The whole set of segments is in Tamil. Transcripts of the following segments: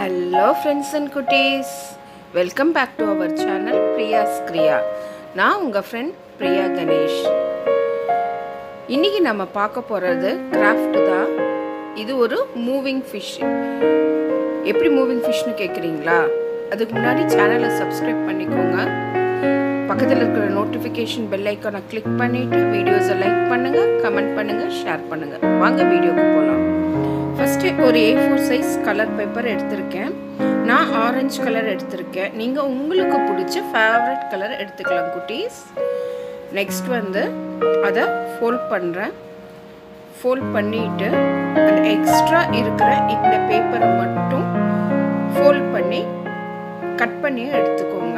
ஹலோ ஃப்ரெண்ட்ஸ் அண்ட் குட்டீஸ் welcome back to our channel Priya's Kriya நான் உங்கள் ஃப்ரெண்ட் பிரியா கணேஷ் இன்னைக்கு நம்ம பார்க்க போகிறது கிராஃப்ட் தான் இது ஒரு மூவிங் ஃபிஷ் எப்படி மூவிங் ஃபிஷ்னு கேட்குறீங்களா அதுக்கு முன்னாடி சேனலை சப்ஸ்கிரைப் பண்ணிக்கோங்க பக்கத்தில் இருக்கிற நோட்டிஃபிகேஷன் பெல் ஐக்கானை கிளிக் பண்ணிவிட்டு வீடியோஸை லைக் பண்ணுங்கள் கமெண்ட் பண்ணுங்கள் ஷேர் பண்ணுங்கள் வாங்க வீடியோக்கு போகலாம் ஃபஸ்ட்டு ஒரு A four size colour paper எடுத்திருக்கேன் நான் ஆரஞ்சு கலர் எடுத்திருக்கேன் நீங்கள் உங்களுக்கு பிடிச்ச ஃபேவரட் கலர் எடுத்துக்கலாம் குட்டீஸ் நெக்ஸ்ட் வந்து அதை ஃபோல்ட் பண்ணுறேன் ஃபோல்ட் பண்ணிட்டு அந்த எக்ஸ்ட்ரா இருக்கிற இந்த பேப்பரை மட்டும் ஃபோல்ட் பண்ணி கட் பண்ணி எடுத்துக்கோங்க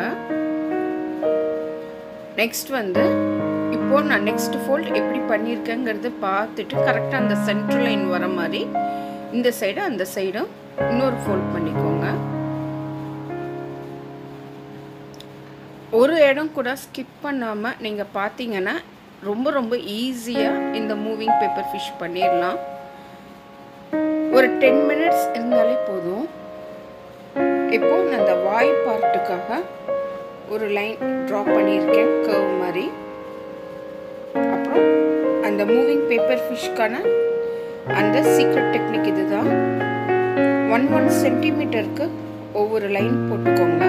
நெக்ஸ்ட் வந்து இப்போ நான் நெக்ஸ்ட் ஃபோல்ட் எப்படி பண்ணியிருக்கேங்கிறது பார்த்துட்டு கரெக்டாக அந்த சென்ட்ரல் லைன் வர மாதிரி இந்த சைடு அந்த சைடும் இன்னொரு ஃபோல்ட் பண்ணிக்கோங்க ஒரு இடம் கூட ஸ்கிப் பண்ணாமல் நீங்கள் பார்த்தீங்கன்னா ரொம்ப ரொம்ப ஈஸியாக இந்த மூவிங் பேப்பர் ஃபிஷ் பண்ணிடலாம் ஒரு டென் மினிட்ஸ் இருந்தாலே போதும் இப்போ நான் அந்த வாய் பார்ட்டுக்காக ஒரு லைன் ட்ரா பண்ணியிருக்கேன் கர்வ் மாதிரி அப்புறம் அந்த மூவிங் பேப்பர் ஃபிஷ்க்கான அந்த சீக்ரெட் டெக்னிக் இதுதான் ஒன் ஒன் சென்டிமீட்டருக்கு ஒவ்வொரு லைன் போட்டுக்கோங்க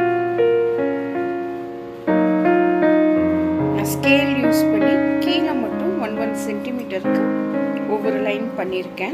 நான் ஸ்கேல் யூஸ் பண்ணி கீழே மட்டும் ஒன் ஒன் சென்டிமீட்டருக்கு ஒவ்வொரு லைன் பண்ணியிருக்கேன்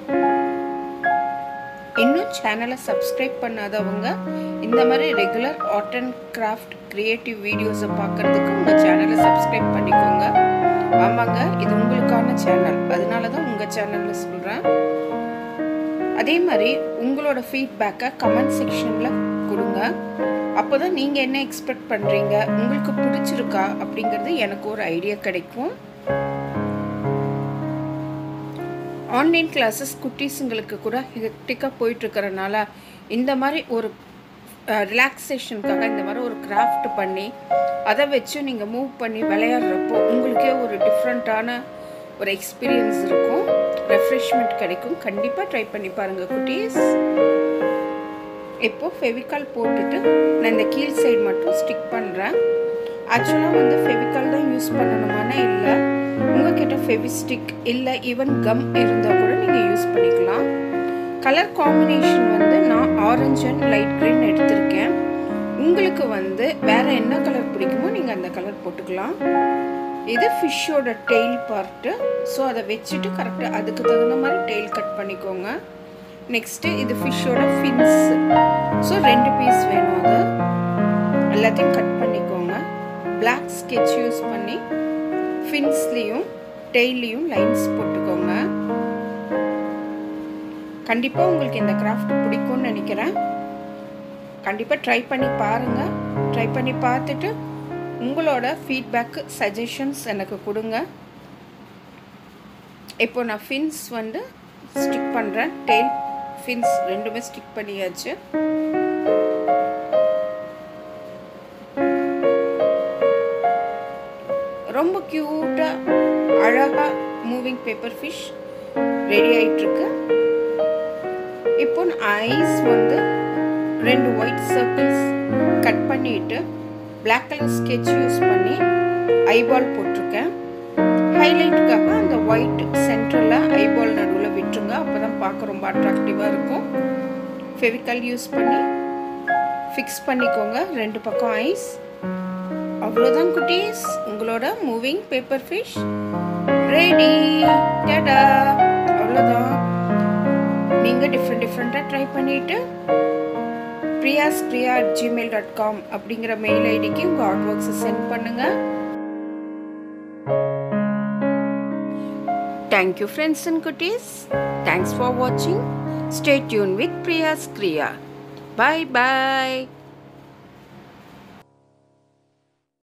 இன்னும் சேனலை சப்ஸ்கிரைப் பண்ணாதவங்க இந்த மாதிரி regular art and craft creative வீடியோஸை பார்க்குறதுக்கு உங்கள் சேனலை சப்ஸ்கிரைப் பண்ணிக்கோங்க ஆமாங்க இது உங்களுக்கான சேனல் அதனால தான் உங்கள் சேனலில் சொல்கிறேன் அதே மாதிரி உங்களோட ஃபீட்பேக்கை கமெண்ட் செக்ஷனில் கொடுங்க அப்போ தான் நீங்கள் என்ன எக்ஸ்பெக்ட் பண்ணுறீங்க உங்களுக்கு பிடிச்சிருக்கா அப்படிங்கிறது எனக்கு ஒரு ஐடியா கிடைக்கும் ஆன்லைன் கிளாஸஸ் குட்டீஸுங்களுக்கு கூட ஹெக்டிக்காக போயிட்டுருக்கறனால இந்த மாதிரி ஒரு ரிலாக்ஸேஷனுக்காக இந்த மாதிரி ஒரு கிராஃப்ட் பண்ணி அதை வச்சு நீங்கள் மூவ் பண்ணி விளையாடுறப்போ உங்களுக்கே ஒரு டிஃப்ரெண்ட்டான ஒரு எக்ஸ்பீரியன்ஸ் இருக்கும் ரெஃப்ரெஷ்மெண்ட் கிடைக்கும் கண்டிப்பாக ட்ரை பண்ணி பாருங்கள் குட்டீஸ் இப்போது ஃபெவிகால் போட்டுட்டு நான் இந்த கீழ் சைடு மட்டும் ஸ்டிக் பண்ணுறேன் ஆக்சுவலாக வந்து ஃபெவிகால் தான் யூஸ் பண்ணணுமான இல்லை உங்ககிட்ட ஃபெவிஸ்டிக் இல்லை ஈவன் கம் இருந்தால் கூட நீங்கள் யூஸ் பண்ணிக்கலாம் கலர் காம்பினேஷன் வந்து நான் ஆரஞ்சு அண்ட் லைட் க்ரீன் எடுத்திருக்கேன் உங்களுக்கு வந்து வேறு என்ன கலர் பிடிக்குமோ நீங்கள் அந்த கலர் போட்டுக்கலாம் இது ஃபிஷ்ஷோட டெய்ல் பார்ட்டு ஸோ அதை வச்சுட்டு கரெக்டாக அதுக்கு தகுந்த மாதிரி டெய்ல் கட் பண்ணிக்கோங்க நெக்ஸ்ட்டு இது ஃபிஷ்ஷோட ஃபின்ஸ் ஸோ ரெண்டு பீஸ் வேணும் அது எல்லாத்தையும் கட் பண்ணிக்கோங்க பிளாக் ஸ்கெட்ச் யூஸ் பண்ணி ஃபின்ஸ்லேயும் டெய்லியும் லைன்ஸ் போட்டுக்கோங்க கண்டிப்பாக உங்களுக்கு இந்த கிராஃப்ட் பிடிக்கும்னு நினைக்கிறேன் கண்டிப்பாக ட்ரை பண்ணி பாருங்கள் ட்ரை பண்ணி பார்த்துட்டு உங்களோட ஃபீட்பேக்கு சஜஷன்ஸ் எனக்கு கொடுங்க இப்போ நான் ஃபின்ஸ் வந்து ஸ்டிக் பண்ணுறேன் டெய்ல் ஃபின்ஸ் ரெண்டுமே ஸ்டிக் பண்ணியாச்சு ரொம்ப க்யூட்டாக அழகாக மூவிங் பேப்பர் ஃபிஷ் ரெடி ஆகிட்டுருக்கு இப்போ ஐஸ் வந்து ரெண்டு ஒயிட் சர்க்கிள்ஸ் கட் பண்ணிட்டு பிளாக் கலர் ஸ்கெட்ச் யூஸ் பண்ணி ஐபால் போட்டிருக்கேன் ஹைலைட்டுக்காக அந்த ஒயிட் சென்டரில் ஐபால் நடுவில் விட்டுருங்க அப்போ தான் பார்க்க ரொம்ப அட்ராக்டிவாக இருக்கும் ஃபெவிக்கல் யூஸ் பண்ணி ஃபிக்ஸ் பண்ணிக்கோங்க ரெண்டு பக்கம் ஐஸ் அவ்வளோதான் குட்டீஸ் உங்களோட மூவிங் பேப்பர் ஃபிஷ் ரெடி டடா அவ்வளோதான் நீங்கள் டிஃப்ரெண்ட் டிஃப்ரெண்ட்டாக ட்ரை பண்ணிவிட்டு Priya's Priya at Gmail dot com அப்படிங்கிற மெயில் ஐடிக்கு உங்கள் ஆர்ட் ஒர்க்ஸை சென்ட் பண்ணுங்கள் தேங்க்யூ ஃப்ரெண்ட்ஸ் அண்ட் குட்டீஸ் தேங்க்ஸ் ஃபார் வாட்சிங் stay tune with Priya's Kriya bye bye